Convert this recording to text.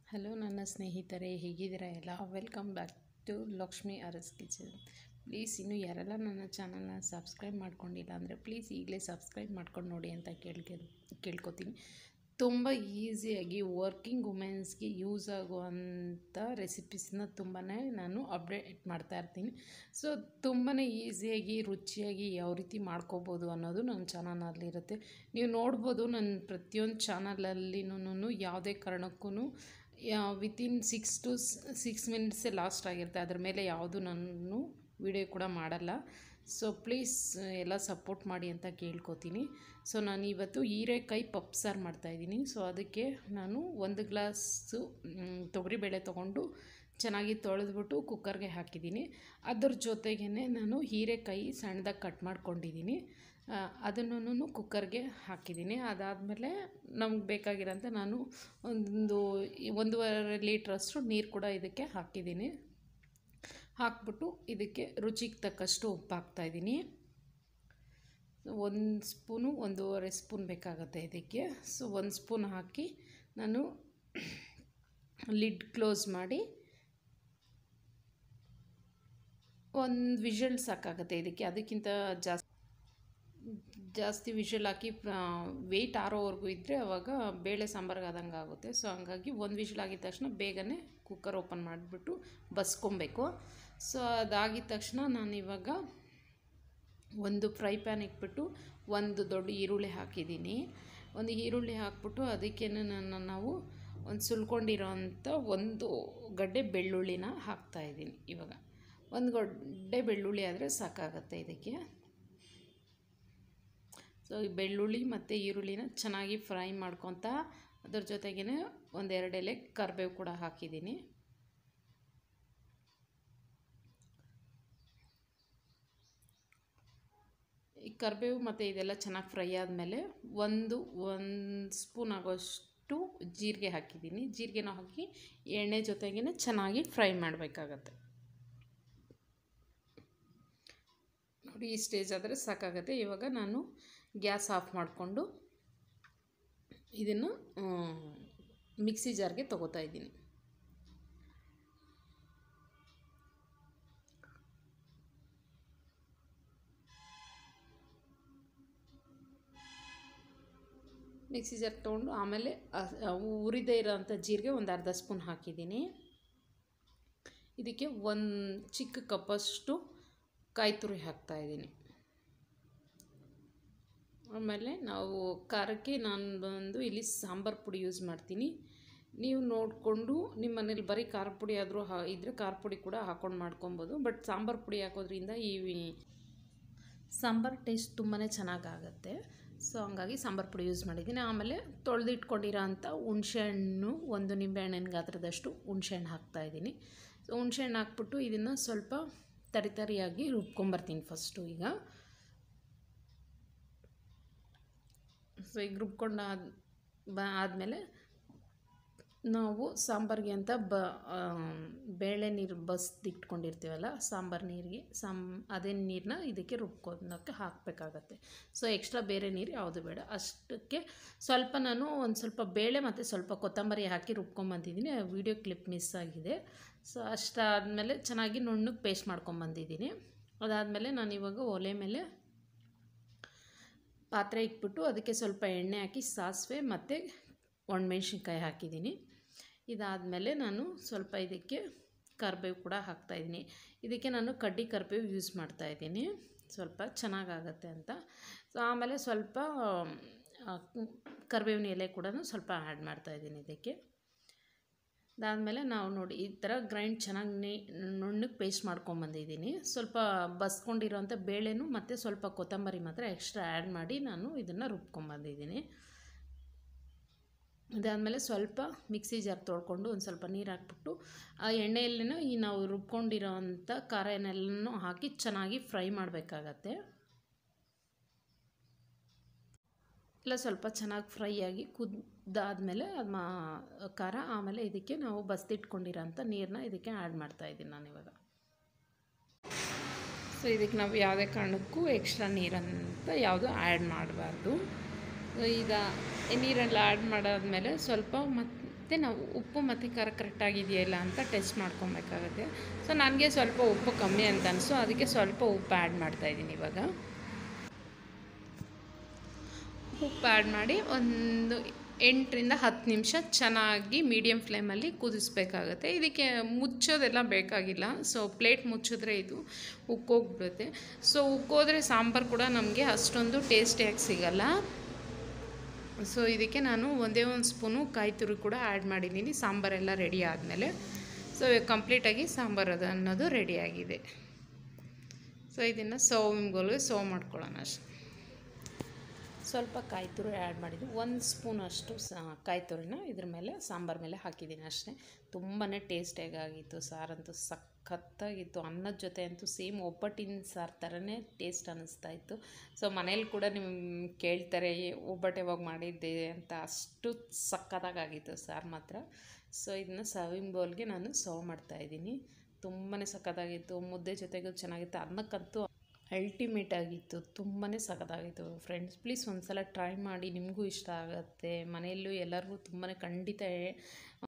hello ನನ್ನ ಸ್ನೇಹಿತರೆ ಹೇಗಿದ್ದೀರಾ ಎಲ್ಲ welcome back to Lakshmi Aras kitchen please ಇನ್ನೂ ಯಾರೆಲ್ಲ ನನ್ನ ಚಾನಲ್ನ ಸಬ್ಸ್ಕ್ರೈಬ್ ಮಾಡ್ಕೊಂಡಿಲ್ಲ ಅಂದರೆ ಪ್ಲೀಸ್ ಈಗಲೇ ಸಬ್ಸ್ಕ್ರೈಬ್ ಮಾಡ್ಕೊಂಡು ನೋಡಿ ಅಂತ ಕೇಳ್ಕೆ ಕೇಳ್ಕೊತೀನಿ ತುಂಬ ಈಸಿಯಾಗಿ ವರ್ಕಿಂಗ್ ವುಮೆನ್ಸ್ಗೆ ಯೂಸ್ ಆಗುವಂಥ ರೆಸಿಪೀಸ್ನ ತುಂಬಾ ನಾನು ಅಪ್ಡೇಟ್ ಮಾಡ್ತಾ ಇರ್ತೀನಿ ಸೊ ತುಂಬಾ ಈಸಿಯಾಗಿ ರುಚಿಯಾಗಿ ಯಾವ ರೀತಿ ಮಾಡ್ಕೋಬೋದು ಅನ್ನೋದು ನನ್ನ ಚಾನಲ್ನಲ್ಲಿರುತ್ತೆ ನೀವು ನೋಡ್ಬೋದು ನನ್ನ ಪ್ರತಿಯೊಂದು ಚಾನಲಲ್ಲಿನೂ ಯಾವುದೇ ಕಾರಣಕ್ಕೂ ವಿತಿನ್ ಸಿಕ್ಸ್ ಟು ಸಿಕ್ಸ್ ಮಿನಿಟ್ಸೇ ಲಾಸ್ಟ್ ಆಗಿರುತ್ತೆ ಅದ್ರ ಮೇಲೆ ಯಾವುದು ನಾನು ವಿಡಿಯೋ ಕೂಡ ಮಾಡಲ್ಲ ಸೊ ಪ್ಲೀಸ್ ಎಲ್ಲ ಸಪೋರ್ಟ್ ಮಾಡಿ ಅಂತ ಕೇಳ್ಕೊತೀನಿ ಸೊ ನಾನು ಇವತ್ತು ಹೀರೆಕಾಯಿ ಪಪ್ಪು ಸಾರು ಮಾಡ್ತಾಯಿದ್ದೀನಿ ಸೊ ಅದಕ್ಕೆ ನಾನು ಒಂದು ಗ್ಲಾಸು ತೊಗರಿಬೇಳೆ ತೊಗೊಂಡು ಚೆನ್ನಾಗಿ ತೊಳೆದ್ಬಿಟ್ಟು ಕುಕ್ಕರ್ಗೆ ಹಾಕಿದ್ದೀನಿ ಅದ್ರ ಜೊತೆಗೇ ನಾನು ಹೀರೆಕಾಯಿ ಸಣ್ಣದಾಗಿ ಕಟ್ ಮಾಡ್ಕೊಂಡಿದ್ದೀನಿ ಅದನ್ನು ಕುಕ್ಕರ್ಗೆ ಹಾಕಿದ್ದೀನಿ ಅದಾದಮೇಲೆ ನಮ್ಗೆ ಬೇಕಾಗಿರೋಂಥ ನಾನು ಒಂದು ಒಂದೂವರೆ ಲೀಟ್ರಷ್ಟು ನೀರು ಕೂಡ ಇದಕ್ಕೆ ಹಾಕಿದ್ದೀನಿ ಹಾಕ್ಬಿಟ್ಟು ಇದಕ್ಕೆ ರುಚಿಗೆ ತಕ್ಕಷ್ಟು ಉಪ್ಪು ಹಾಕ್ತಾಯಿದ್ದೀನಿ ಒಂದು ಸ್ಪೂನು ಒಂದೂವರೆ ಸ್ಪೂನ್ ಬೇಕಾಗುತ್ತೆ ಇದಕ್ಕೆ ಸೊ ಒಂದು ಸ್ಪೂನ್ ಹಾಕಿ ನಾನು ಲಿಡ್ ಕ್ಲೋಸ್ ಮಾಡಿ ಒಂದು ವಿಷಲ್ ಸಾಕಾಗುತ್ತೆ ಇದಕ್ಕೆ ಅದಕ್ಕಿಂತ ಜಾಸ್ತಿ ಜಾಸ್ತಿ ವಿಷಲ್ ಹಾಕಿ ವೆಯ್ಟ್ ಆರೋವರೆಗೂ ಇದ್ದರೆ ಅವಾಗ ಬೇಳೆ ಸಾಂಬಾರ್ಗೆ ಆದಂಗೆ ಆಗುತ್ತೆ ಸೊ ಹಂಗಾಗಿ ಒಂದು ವಿಷಲ್ ಆಗಿದ ತಕ್ಷಣ ಬೇಗನೆ ಕುಕ್ಕರ್ ಓಪನ್ ಮಾಡಿಬಿಟ್ಟು ಬಸ್ಕೊಬೇಕು ಸೊ ಅದಾಗಿದ ತಕ್ಷಣ ನಾನು ಇವಾಗ ಒಂದು ಫ್ರೈ ಪ್ಯಾನ್ ಇಟ್ಬಿಟ್ಟು ಒಂದು ದೊಡ್ಡ ಈರುಳ್ಳಿ ಹಾಕಿದ್ದೀನಿ ಒಂದು ಈರುಳ್ಳಿ ಹಾಕ್ಬಿಟ್ಟು ಅದಕ್ಕೆ ನಾನು ನಾವು ಒಂದು ಸುಲ್ಕೊಂಡಿರೋ ಅಂಥ ಒಂದು ಗಡ್ಡೆ ಬೆಳ್ಳುಳ್ಳಿನ ಹಾಕ್ತಾಯಿದ್ದೀನಿ ಇವಾಗ ಒಂದು ಗಡ್ಡೆ ಬೆಳ್ಳುಳ್ಳಿ ಆದರೆ ಸಾಕಾಗತ್ತೆ ಇದಕ್ಕೆ ಸೊ ಈ ಬೆಳ್ಳುಳ್ಳಿ ಮತ್ತು ಈರುಳ್ಳಿನ ಚೆನ್ನಾಗಿ ಫ್ರೈ ಮಾಡ್ಕೊತ ಅದ್ರ ಜೊತೆಗೇ ಒಂದೆರಡು ಎಲೆ ಕರಿಬೇವು ಕೂಡ ಹಾಕಿದ್ದೀನಿ ಈ ಕರಿಬೇವು ಮತ್ತು ಇದೆಲ್ಲ ಚೆನ್ನಾಗಿ ಫ್ರೈ ಆದಮೇಲೆ ಒಂದು ಒಂದು ಸ್ಪೂನ್ ಆಗೋಷ್ಟು ಜೀರಿಗೆ ಹಾಕಿದ್ದೀನಿ ಜೀರಿಗೆನ ಹಾಕಿ ಎಣ್ಣೆ ಜೊತೆಗೇ ಚೆನ್ನಾಗಿ ಫ್ರೈ ಮಾಡಬೇಕಾಗತ್ತೆ ನೋಡಿ ಈ ಸ್ಟೇಜ್ ಆದರೆ ಸಾಕಾಗುತ್ತೆ ಇವಾಗ ನಾನು ಗ್ಯಾಸ್ ಆಫ್ ಮಾಡಿಕೊಂಡು ಇದನ್ನು ಮಿಕ್ಸಿ ಜಾರ್ಗೆ ತೊಗೋತಾ ಇದ್ದೀನಿ ಮಿಕ್ಸಿ ಜಾರ್ ತೊಗೊಂಡು ಆಮೇಲೆ ಉರಿದೇ ಇರೋಂಥ ಜೀರಿಗೆ ಒಂದು ಅರ್ಧ ಸ್ಪೂನ್ ಹಾಕಿದ್ದೀನಿ ಇದಕ್ಕೆ ಒಂದು ಚಿಕ್ಕ ಕಪ್ಪಷ್ಟು ಕಾಯಿ ತುರಿ ಹಾಕ್ತಾಯಿದ್ದೀನಿ ಆಮೇಲೆ ನಾವು ಖಾರಕ್ಕೆ ನಾನು ಬಂದು ಇಲ್ಲಿ ಸಾಂಬಾರು ಪುಡಿ ಯೂಸ್ ಮಾಡ್ತೀನಿ ನೀವು ನೋಡಿಕೊಂಡು ನಿಮ್ಮ ಮನೇಲಿ ಬರೀ ಖಾರ ಪುಡಿ ಆದರೂ ಹಾ ಇದ್ದರೆ ಖಾರ ಪುಡಿ ಕೂಡ ಹಾಕ್ಕೊಂಡು ಮಾಡ್ಕೊಬೋದು ಬಟ್ ಸಾಂಬಾರು ಪುಡಿ ಹಾಕೋದ್ರಿಂದ ಈ ಸಾಂಬಾರು ಟೇಸ್ಟ್ ತುಂಬಾ ಚೆನ್ನಾಗಾಗತ್ತೆ ಸೊ ಹಂಗಾಗಿ ಸಾಂಬಾರು ಪುಡಿ ಯೂಸ್ ಮಾಡಿದ್ದೀನಿ ಆಮೇಲೆ ತೊಳೆದಿಟ್ಕೊಂಡಿರೋ ಅಂಥ ಹುಣ್ಸೆಹಣ್ಣು ಒಂದು ನಿಂಬೆಹಣ್ಣಿನ ಗಾತ್ರದಷ್ಟು ಹುಣ್ಸೆಹಣ್ಣು ಹಾಕ್ತಾಯಿದ್ದೀನಿ ಸೊ ಹುಣ್ಸೆಹಣ್ಣು ಹಾಕ್ಬಿಟ್ಟು ಇದನ್ನು ಸ್ವಲ್ಪ ತರಿ ತರಿಯಾಗಿ ರುಬ್ಕೊಂಬರ್ತೀನಿ ಫಸ್ಟು ಈಗ ಸೊ ಈಗ ರುಬ್ಕೊಂಡು ಆದ ಬ ಆದಮೇಲೆ ನಾವು ಸಾಂಬಾರಿಗೆ ಅಂತ ಬ ಬೇಳೆ ನೀರು ಬಸ್ದಿಟ್ಕೊಂಡಿರ್ತೀವಲ್ಲ ಸಾಂಬಾರು ನೀರಿಗೆ ಸಾಂ ಅದೇ ನೀರನ್ನ ಇದಕ್ಕೆ ರುಬ್ಕೊಳಕ್ಕೆ ಹಾಕಬೇಕಾಗತ್ತೆ ಸೊ ಎಕ್ಸ್ಟ್ರಾ ಬೇರೆ ನೀರು ಯಾವುದು ಬೇಡ ಅಷ್ಟಕ್ಕೆ ಸ್ವಲ್ಪ ನಾನು ಒಂದು ಸ್ವಲ್ಪ ಬೇಳೆ ಮತ್ತು ಸ್ವಲ್ಪ ಕೊತ್ತಂಬರಿ ಹಾಕಿ ರುಬ್ಕೊಂಬಂದಿದ್ದೀನಿ ವೀಡಿಯೋ ಕ್ಲಿಪ್ ಮಿಸ್ ಆಗಿದೆ ಸೊ ಅಷ್ಟಾದಮೇಲೆ ಚೆನ್ನಾಗಿ ನುಣ್ಣಗೆ ಪೇಸ್ಟ್ ಮಾಡ್ಕೊಂಬಂದಿದ್ದೀನಿ ಅದಾದಮೇಲೆ ನಾನು ಇವಾಗ ಒಲೆ ಮೇಲೆ ಪಾತ್ರೆ ಇಟ್ಬಿಟ್ಟು ಅದಕ್ಕೆ ಸ್ವಲ್ಪ ಎಣ್ಣೆ ಹಾಕಿ ಸಾಸಿವೆ ಮತ್ತು ಒಣಮೆಣ್ಸಿನ್ಕಾಯಿ ಹಾಕಿದ್ದೀನಿ ಇದಾದಮೇಲೆ ನಾನು ಸ್ವಲ್ಪ ಇದಕ್ಕೆ ಕರಿಬೇವು ಕೂಡ ಹಾಕ್ತಾಯಿದ್ದೀನಿ ಇದಕ್ಕೆ ನಾನು ಕಡ್ಡಿ ಕರಿಬೇವು ಯೂಸ್ ಮಾಡ್ತಾಯಿದ್ದೀನಿ ಸ್ವಲ್ಪ ಚೆನ್ನಾಗಾಗತ್ತೆ ಅಂತ ಸೊ ಆಮೇಲೆ ಸ್ವಲ್ಪ ಕರಿಬೇವಿನ ಎಲೆ ಕೂಡ ಸ್ವಲ್ಪ ಆ್ಯಡ್ ಮಾಡ್ತಾಯಿದ್ದೀನಿ ಇದಕ್ಕೆ ಅದಾದಮೇಲೆ ನಾವು ನೋಡಿ ಈ ಥರ ಗ್ರೈಂಡ್ ಚೆನ್ನಾಗಿ ನೀ ನುಣ್ಣಗೆ ಪೇಸ್ಟ್ ಮಾಡ್ಕೊಂಬಂದಿದ್ದೀನಿ ಸ್ವಲ್ಪ ಬಸ್ಕೊಂಡಿರೋಂಥ ಬೇಳೆನೂ ಮತ್ತು ಸ್ವಲ್ಪ ಕೊತ್ತಂಬರಿ ಮಾತ್ರ ಎಕ್ಸ್ಟ್ರಾ ಆ್ಯಡ್ ಮಾಡಿ ನಾನು ಇದನ್ನು ರುಬ್ಕೊಂಬಂದಿದ್ದೀನಿ ಅದಾದಮೇಲೆ ಸ್ವಲ್ಪ ಮಿಕ್ಸಿ ಜಾರ್ ತೊಳ್ಕೊಂಡು ಒಂದು ಸ್ವಲ್ಪ ನೀರು ಹಾಕ್ಬಿಟ್ಟು ಆ ಎಣ್ಣೆಯಲ್ಲಿನೂ ಈ ನಾವು ರುಬ್ಕೊಂಡಿರೋ ಅಂಥ ಖಾರ ಎಣ್ಣೆಲ್ಲನೂ ಹಾಕಿ ಚೆನ್ನಾಗಿ ಫ್ರೈ ಮಾಡಬೇಕಾಗತ್ತೆ ಎಲ್ಲ ಸ್ವಲ್ಪ ಚೆನ್ನಾಗಿ ಫ್ರೈ ಆಗಿ ಕುದ್ದಾದಮೇಲೆ ಅದು ಮಾ ಖಾರ ಆಮೇಲೆ ಇದಕ್ಕೆ ನಾವು ಬಸ್ದಿಟ್ಕೊಂಡಿರೋಂಥ ನೀರನ್ನ ಇದಕ್ಕೆ ಆ್ಯಡ್ ಮಾಡ್ತಾಯಿದ್ದೀನಿ ನಾನು ಇವಾಗ ಸೊ ಇದಕ್ಕೆ ನಾವು ಯಾವುದೇ ಕಾರಣಕ್ಕೂ ಎಕ್ಸ್ಟ್ರಾ ನೀರಂತ ಯಾವುದು ಆ್ಯಡ್ ಮಾಡಬಾರ್ದು ಇದು ನೀರೆಲ್ಲ ಆ್ಯಡ್ ಮಾಡಾದಮೇಲೆ ಸ್ವಲ್ಪ ಮತ್ತು ಮತ್ತು ನಾವು ಉಪ್ಪು ಮತ್ತು ಖಾರ ಕರೆಕ್ಟಾಗಿದೆಯಾ ಇಲ್ಲ ಅಂತ ಟೆಸ್ಟ್ ಮಾಡ್ಕೊಬೇಕಾಗುತ್ತೆ ಸೊ ನನಗೆ ಸ್ವಲ್ಪ ಉಪ್ಪು ಕಮ್ಮಿ ಅಂತ ಅನಿಸು ಅದಕ್ಕೆ ಸ್ವಲ್ಪ ಉಪ್ಪು ಆ್ಯಡ್ ಮಾಡ್ತಾಯಿದ್ದೀನಿ ಇವಾಗ ಉಪ್ಪು ಆ್ಯಡ್ ಮಾಡಿ ಒಂದು ಎಂಟರಿಂದ ಹತ್ತು ನಿಮಿಷ ಚೆನ್ನಾಗಿ ಮೀಡಿಯಮ್ ಫ್ಲೇಮಲ್ಲಿ ಕುದಿಸ್ಬೇಕಾಗತ್ತೆ ಇದಕ್ಕೆ ಮುಚ್ಚೋದೆಲ್ಲ ಬೇಕಾಗಿಲ್ಲ ಸೊ ಪ್ಲೇಟ್ ಮುಚ್ಚಿದ್ರೆ ಇದು ಉಕ್ಕೋಗ್ಬಿಡುತ್ತೆ ಸೊ ಉಕ್ಕೋದ್ರೆ ಸಾಂಬಾರು ಕೂಡ ನಮಗೆ ಅಷ್ಟೊಂದು ಟೇಸ್ಟಿಯಾಗಿ ಸಿಗಲ್ಲ ಸೊ ಇದಕ್ಕೆ ನಾನು ಒಂದೇ ಒಂದು ಸ್ಪೂನು ಕಾಯಿ ತುರಿ ಕೂಡ ಆ್ಯಡ್ ಮಾಡಿದ್ದೀನಿ ಸಾಂಬಾರೆಲ್ಲ ರೆಡಿ ಆದಮೇಲೆ ಸೊ ಕಂಪ್ಲೀಟಾಗಿ ಸಾಂಬಾರು ಅದು ಅನ್ನೋದು ರೆಡಿಯಾಗಿದೆ ಸೊ ಇದನ್ನು ಸರ್ವಿಂಗ್ ಬೋಲ್ಗೆ ಸರ್ವ್ ಮಾಡ್ಕೊಳ್ಳೋಣ ಅಷ್ಟೆ ಸ್ವಲ್ಪ ಕಾಯಿ ತುರಿ ಆ್ಯಡ್ ಮಾಡಿದ್ದು ಒಂದು ಸ್ಪೂನ್ ಅಷ್ಟು ಸ ಕಾಯಿ ತುರಿನ ಇದ್ರ ಮೇಲೆ ಸಾಂಬಾರು ಮೇಲೆ ಹಾಕಿದ್ದೀನಿ ಅಷ್ಟೇ ತುಂಬಾ ಟೇಸ್ಟಿಯಾಗಿತ್ತು ಸಾರಂತೂ ಸಖತ್ತಾಗಿತ್ತು ಅನ್ನದ ಜೊತೆ ಅಂತೂ ಸೇಮ್ ಒಬ್ಬಟ್ಟಿನ ಸಾರು ಥರನೇ ಟೇಸ್ಟ್ ಅನ್ನಿಸ್ತಾ ಇತ್ತು ಸೊ ಮನೇಲಿ ಕೂಡ ನಿಮ್ಮ ಕೇಳ್ತಾರೆ ಒಬ್ಬಟ್ಟು ಯಾವಾಗ ಮಾಡಿದ್ದೆ ಅಂತ ಅಷ್ಟು ಸಖತ್ತಾಗಿತ್ತು ಸಾರು ಮಾತ್ರ ಸೊ ಇದನ್ನ ಸರ್ವಿಂಗ್ ಬೌಲ್ಗೆ ನಾನು ಸರ್ವ್ ಮಾಡ್ತಾಯಿದ್ದೀನಿ ತುಂಬಾ ಸಖತ್ತಾಗಿತ್ತು ಮುದ್ದೆ ಜೊತೆಗೂ ಚೆನ್ನಾಗಿತ್ತು ಅನ್ನಕ್ಕಂತೂ ಅಲ್ಟಿಮೇಟ್ ಆಗಿತ್ತು ತುಂಬಾ ಸಖತ್ತಾಗಿತ್ತು ಫ್ರೆಂಡ್ಸ್ ಪ್ಲೀಸ್ ಒಂದು ಸಲ ಟ್ರೈ ಮಾಡಿ ನಿಮಗೂ ಇಷ್ಟ ಆಗುತ್ತೆ ಮನೆಯಲ್ಲೂ ಎಲ್ಲರಿಗೂ ತುಂಬಾ ಖಂಡಿತ